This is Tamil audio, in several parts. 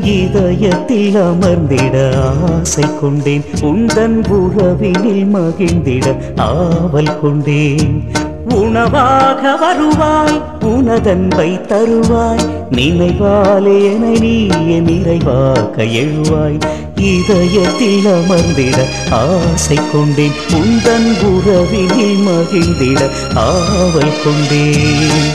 இதயத்தில் அமர்ந்திட ஆசை கொண்டேன் உந்தன் உறவினில் மகிழ்ந்திட ஆவல் கொண்டேன் உணவாக வருவாய் உனதன்பை தருவாய் நினைவாலே என நீ நிறைவாக்க எழுவாய் இதயத்தில் அமர்ந்திட ஆசை கொண்டேன் உந்தன் உறவினில் மகிழ்ந்திட ஆவல் கொண்டேன்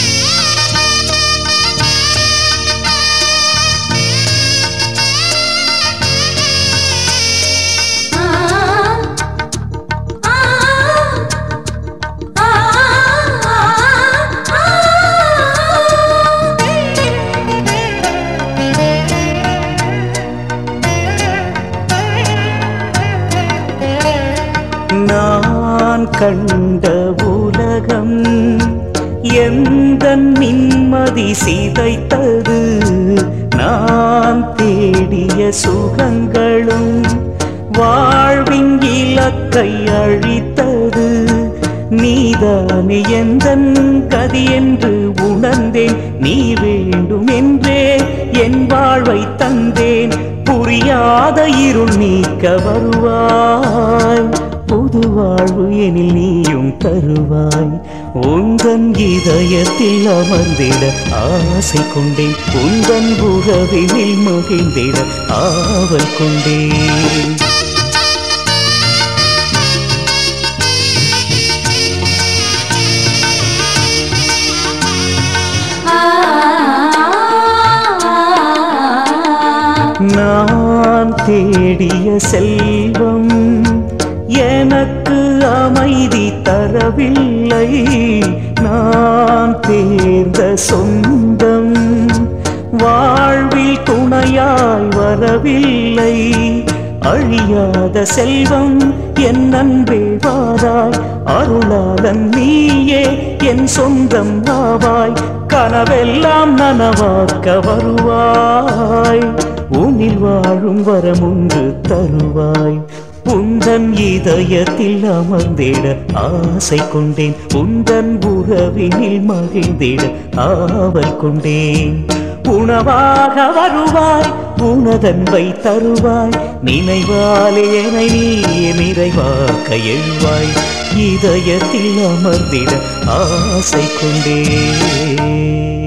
ஆ ஆ ஆ நான் கண்ட உலகம் எந்த நிம்மதி சிதைத்தது நான் தேடிய சுகங்களும் வாழ்வின் இலக்கை அழித்தது நீதானே எந்தன் கதி என்று உணர்ந்தேன் நீ வேண்டும் என்றே என் வாழ்வை தந்தேன் புரியாத இருள் நீக்க வருவாய் புது வாழ்வு எனில் நீயும் தருவாய் உந்தன் இதயத்தில் அமர்ந்திட ஆசை கொண்டேன் உந்தன் உறவினில் மகிழ்ந்திட ஆவல் கொண்டேன் நான் தேடிய செல்வம் எனக்கு அமைதி தரவில்லை நான் தேர்ந்த சொந்தம் வாழ்வில் துணையாய் வரவில்லை அழியாத செல்வம் என் அன்பே வாராய் அருளாளன் நீயே என் சொந்தம் ஆவாய் கனவெல்லாம் நனவாக்க வருவாய் உன்னில் வாழும் வரமுண்டு தருவாய் உந்தன் இதயத்தில் அமர்ந்திட ஆசை கொண்டேன் உந்தன் உறவினில் மகிழ்ந்திட ஆவல் கொண்டேன் உணவாக வருவாய் உனதன்பை தருவாய் நினைவாலே என நீ நிறைவாக்க எழுவாய் இதயத்தில் அமர்ந்திட ஆசை கொண்டேன்